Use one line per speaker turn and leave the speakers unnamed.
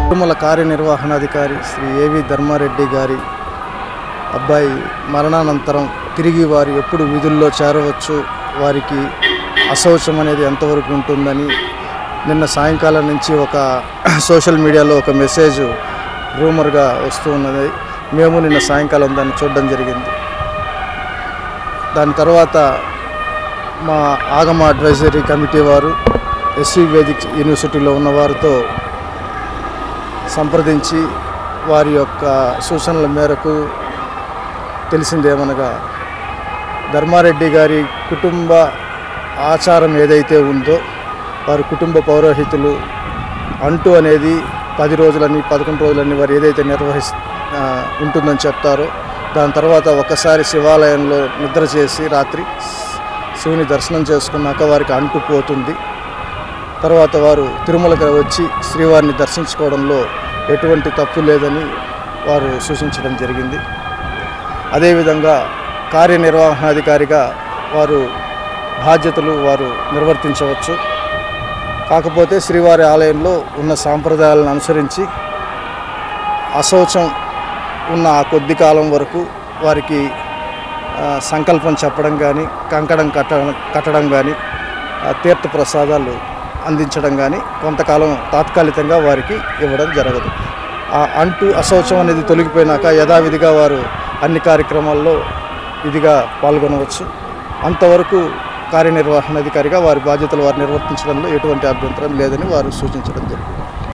తిరుమల కార్యనిర్వహణాధికారి శ్రీ ఏవి ధర్మారెడ్డి గారి అబ్బాయి మరణానంతరం తిరిగి వారు ఎప్పుడు విధుల్లో చేరవచ్చు వారికి అశౌచం అనేది ఎంతవరకు ఉంటుందని నిన్న సాయంకాలం నుంచి ఒక సోషల్ మీడియాలో ఒక మెసేజ్ రూమర్గా వస్తూ ఉన్నది మేము నిన్న సాయంకాలం దాన్ని చూడడం జరిగింది దాని తర్వాత మా ఆగమ అడ్వైజరీ కమిటీ వారు ఎస్వి వేదిక్ యూనివర్సిటీలో ఉన్న వారితో సంప్రదించి వారి యొక్క సూచనల మేరకు తెలిసిందేమనగా ధర్మారెడ్డి గారి కుటుంబ ఆచారం ఏదైతే ఉందో వారి కుటుంబ పౌరోహితులు అంటూ అనేది పది రోజులని పదకొండు రోజులని వారు ఏదైతే నిర్వహిస్ ఆ, ఉంటుందని చెప్తారో దాని తర్వాత ఒకసారి శివాలయంలో నిద్ర చేసి రాత్రి శివుని దర్శనం చేసుకున్నాక వారికి అంటు పోతుంది తర్వాత వారు తిరుమలకు వచ్చి శ్రీవారిని దర్శించుకోవడంలో ఎటువంటి తప్పు లేదని వారు సూచించడం జరిగింది అదేవిధంగా కార్యనిర్వహణాధికారిగా వారు బాధ్యతలు వారు నిర్వర్తించవచ్చు కాకపోతే శ్రీవారి ఆలయంలో ఉన్న సాంప్రదాయాలను అనుసరించి అశౌచం ఉన్న ఆ కొద్ది కాలం వరకు వారికి ఆ, సంకల్పం చెప్పడం కానీ కంకణం కట్టడం కట్టడం కానీ ఆ, తీర్థ ప్రసాదాలు అందించడం కానీ కొంతకాలం తాత్కాలికంగా వారికి ఇవ్వడం జరగదు ఆ అంటు అశౌచం అనేది తొలగిపోయినాక యథావిధిగా వారు అన్ని కార్యక్రమాల్లో ఇదిగా పాల్గొనవచ్చు అంతవరకు కార్యనిర్వహణాధికారిగా వారి బాధ్యతలు వారు నిర్వర్తించడంలో ఎటువంటి అభ్యంతరం లేదని వారు సూచించడం జరిగింది